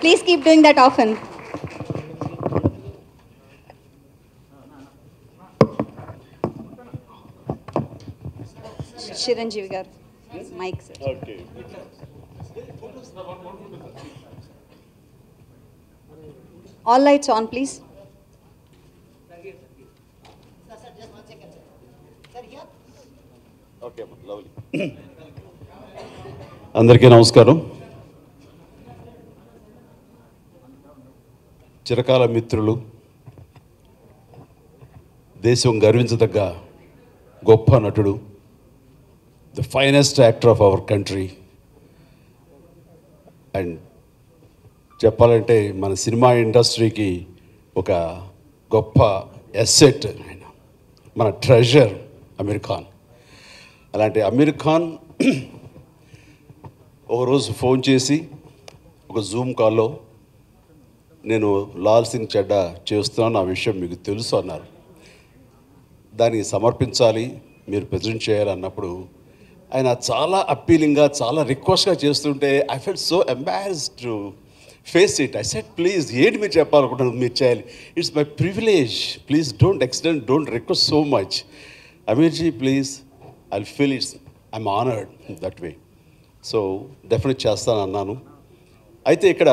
Please keep doing that often. Chiranjeevi గారు mike sir okay all lights on please okay lovely అందరికీ నమస్కారం చిరకాల మిత్రులు దేశం గర్వించదగ్గ గొప్ప నటుడు the finest actor of our country and చెప్పాలంటే మన సినిమా ఇండస్ట్రీకి ఒక గొప్ప ఎస్సెట్ ఆయన మన ట్రెజర్ అమీర్ ఖాన్ అలాంటి అమీర్ ఖాన్ ఒకరోజు ఫోన్ చేసి ఒక జూమ్ కాల్లో నేను లాల్ సింగ్ చెడ్డా చేస్తున్నాను ఆ విషయం మీకు తెలుసు అన్నారు దానికి సమర్పించాలి మీరు ప్రజెంట్ చేయాలి అన్నప్పుడు ఆయన చాలా అప్పీలింగ్గా చాలా రిక్వెస్ట్గా చేస్తుంటే I felt so embarrassed to face it I said please ఏంటి మీరు చెప్పాలనుకుంటున్నారు మీరు చేయాలి it's my privilege please don't extend don't request so much Aamir ji please I feel it's I'm honoured that way so definite చేస్తాను అన్నాను అయితే ఇక్కడ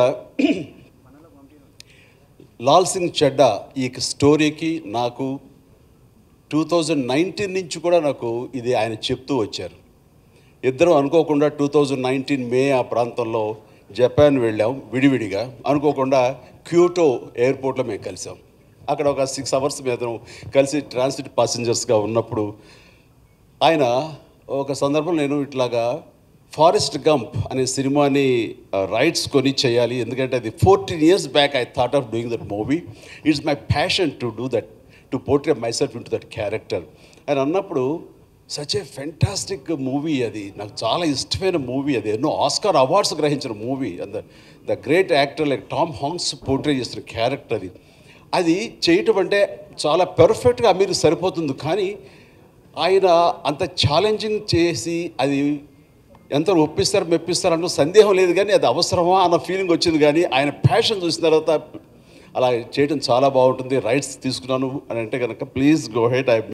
లాల్ సింగ్ చెడ్డా ఈ స్టోరీకి నాకు టూ థౌజండ్ నైన్టీన్ నుంచి కూడా నాకు ఇది ఆయన చెప్తూ వచ్చారు ఇద్దరం అనుకోకుండా టూ థౌజండ్ నైన్టీన్ మే ఆ ప్రాంతంలో జపాన్ వెళ్ళాం విడివిడిగా అనుకోకుండా క్యూటో ఎయిర్పోర్ట్లో మేము కలిసాం అక్కడ ఒక సిక్స్ అవర్స్ మీద కలిసి ట్రాన్సిట్ పాసెంజర్స్గా ఉన్నప్పుడు ఆయన ఒక సందర్భంలో నేను ఇట్లాగా ఫారెస్ట్ గంప్ అనే సినిమాని రైట్స్ కొని చేయాలి ఎందుకంటే అది fourteen years back I thought of doing that movie it's my passion to do that to portray myself into that character ఆయన అన్నప్పుడు సచ్ ఏ ఫెంటాస్టిక్ మూవీ అది నాకు చాలా ఇష్టమైన మూవీ అది ఎన్నో ఆస్కార్ అవార్డ్స్ గ్రహించిన movie and the great actor like Tom Hanks portray చేస్తున్న క్యారెక్టర్ అది అది చేయటం అంటే చాలా పెర్ఫెక్ట్గా అమీర్ సరిపోతుంది కానీ ఆయన అంత ఛాలెంజింగ్ చేసి అది ఎంత ఒప్పిస్తారు మెప్పిస్తారు అన్న సందేహం లేదు కానీ అది అవసరమా అన్న ఫీలింగ్ వచ్చింది కానీ ఆయన ప్యాషన్ చూసిన తర్వాత అలా చేయడం చాలా బాగుంటుంది రైట్స్ తీసుకున్నాను అని అంటే కనుక ప్లీజ్ గో హెడ్ ఐ